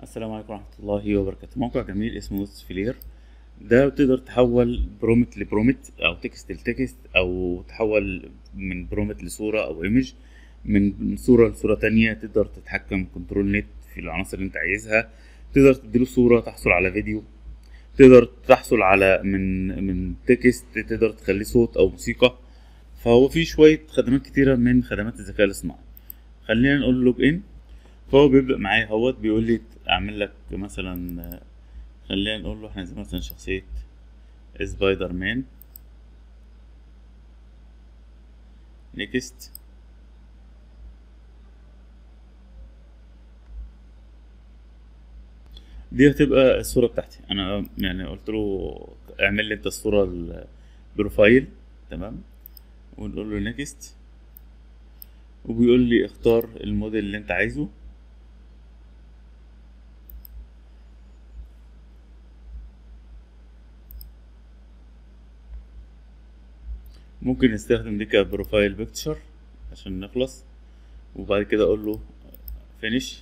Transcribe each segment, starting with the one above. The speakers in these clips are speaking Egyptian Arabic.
السلام عليكم ورحمة الله وبركاته موقع جميل اسمه ويست فلير ده تقدر تحول برومت لبرومت او تكست لتكست او تحول من برومت لصورة او ايمج من صورة لصورة تانية تقدر تتحكم كنترول نت في العناصر اللي انت عايزها تقدر تديله صورة تحصل على فيديو تقدر تحصل على من من تكست تقدر تخليه صوت او موسيقى فهو في شوية خدمات كتيرة من خدمات الذكاء الاصطناعي خلينا نقول لوج ان فهو بيبدأ معايا اهوت بيقول لي اعمل لك مثلا خلينا نقول له احنا عايزين مثلا شخصية سبايدر مان نيكست دي هتبقى الصورة بتاعتي انا يعني قلت له اعمل لي انت الصورة البروفايل تمام ونقول له نيكست وبيقول لي اختار الموديل اللي انت عايزه ممكن نستخدم دي كبروفايل بيكتشر عشان نخلص وبعد كده اقول له فينيش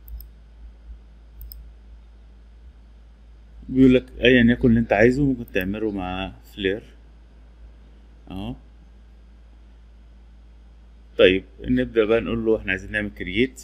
بيقول لك ايا يكن اللي انت عايزه ممكن تعمله مع فلير اهو طيب نبدأ بقى نقول له احنا عايزين نعمل كرييت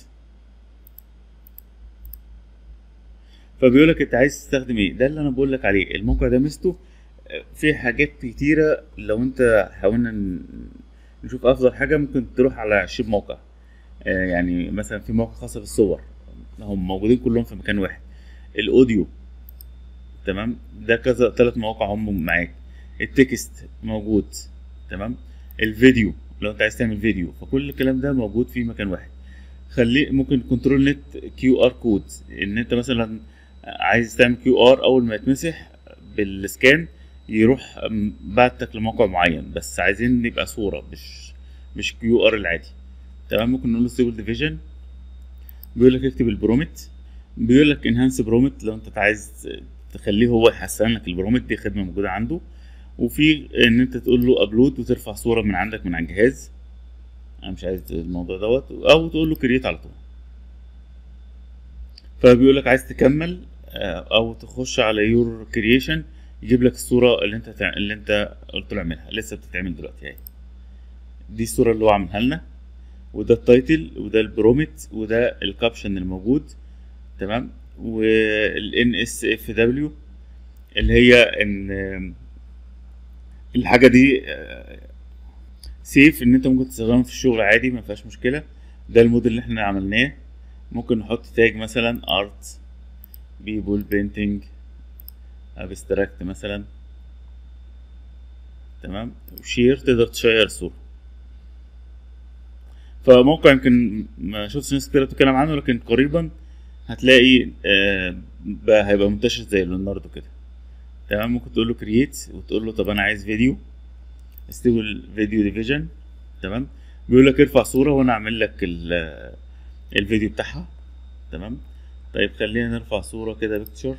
فبيقول لك انت عايز تستخدم ايه ده اللي انا بقول لك عليه الموقع ده ميزته في حاجات كتيرة لو انت حاولنا نشوف افضل حاجة ممكن تروح على عشرين موقع يعني مثلا في موقع خاص بالصور هم موجودين كلهم في مكان واحد الاوديو تمام ده كذا ثلاث مواقع هم معاك التكست موجود تمام الفيديو لو انت عايز تعمل فيديو فكل الكلام ده موجود في مكان واحد خليه ممكن كنترول نت كيو ار كود ان انت مثلا عايز تعمل كيو ار اول ما يتمسح بالسكان يروح بعتك لموقع معين بس عايزين يبقى صورة مش مش كيو ار العادي تمام ممكن نقول له ستيبل ديفيجن بيقول لك اكتب البرومت بيقول لك انهانس برومت لو انت عايز تخليه هو يحسن لك البرومت دي خدمة موجودة عنده وفي ان انت تقول له ابلود وترفع صورة من عندك من على الجهاز انا مش عايز الموضوع دوت او تقول له كرييت على طول فبيقول لك عايز تكمل او تخش على يور كرييشن يجيب لك الصورة اللي انت تع... اللي انت قلت له اعملها لسه بتتعمل دلوقتي اهي دي الصورة اللي هو عاملها لنا وده التايتل وده البرومت وده الكابشن الموجود تمام والان اس اف دبليو اللي هي ان الحاجة دي سيف ان انت ممكن تستخدمها في الشغل عادي ما فيهاش مشكلة ده الموديل اللي احنا عملناه ممكن نحط تاج مثلا ارت بيبول بينتنج ابستراكت مثلا تمام وشير تقدر تشير الصورة فموقع يمكن ما شفتش ناس كتير بتتكلم عنه لكن قريبا هتلاقي آه بقى هيبقى منتشر زي ليوناردو كده تمام ممكن تقول له كرييت وتقول له طب انا عايز فيديو استيبل فيديو ديفيجن تمام بيقول لك ارفع صورة وانا اعمل لك الفيديو بتاعها تمام طيب خلينا نرفع صورة كده بيكتشر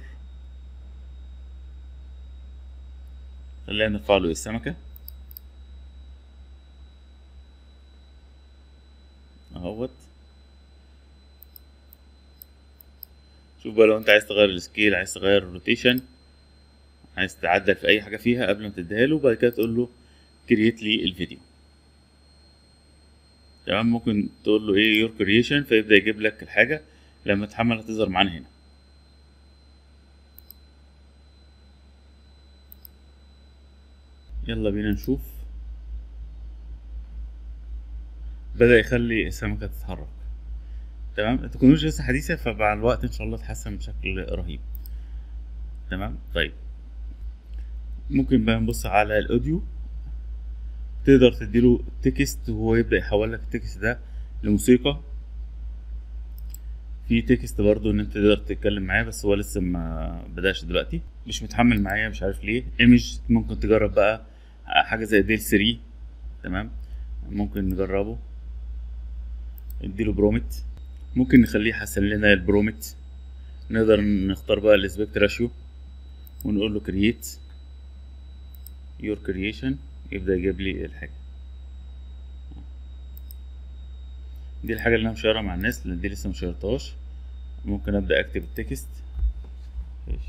خلينا نرفع له السمكة اهوت شوف بقى لو انت عايز تغير السكيل عايز تغير الروتيشن عايز تعدل في اي حاجة فيها قبل ما تديها له وبعد كده تقول له كرييت لي الفيديو تمام ممكن تقول له ايه يور كرييشن فيبدأ يجيب لك الحاجة لما تحمل هتظهر معانا هنا يلا بينا نشوف بدأ يخلي السمكة تتحرك تمام التكنولوجيا لسه حديثة فمع الوقت ان شاء الله تتحسن بشكل رهيب تمام طيب ممكن بقى نبص على الاوديو تقدر تديله تكست وهو يبدأ يحول لك التكست ده لموسيقى في تكست برضو ان انت تقدر تتكلم معاه بس هو لسه ما بداش دلوقتي مش متحمل معايا مش عارف ليه ايمج ممكن تجرب بقى حاجه زي ديل 3 تمام ممكن نجربه نديله برومت ممكن نخليه يحسن لنا البرومت نقدر نختار بقى الاسبكت راشيو ونقول له كرييت يور كرييشن يبدا يجيب لي الحاجه دي الحاجه اللي انا مشيرها مع الناس لان دي لسه مشيرتهاش ممكن ابدا اكتب التكست ماشي.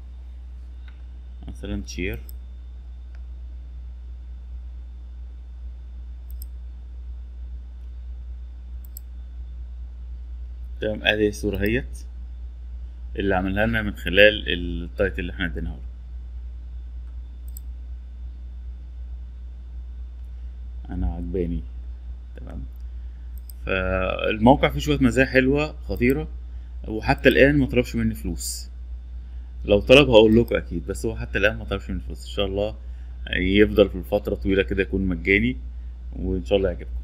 مثلا شير تمام ادي الصورة اهيت اللي عملها لنا من خلال التايتل اللي احنا اديناه له انا عجباني تمام فالموقع فيه شوية مزايا حلوة خطيرة وحتى الآن ما طلبش مني فلوس لو طلب هقول لكم أكيد بس هو حتى الآن ما طلبش مني فلوس إن شاء الله يفضل في فترة طويلة كده يكون مجاني وإن شاء الله يعجبكم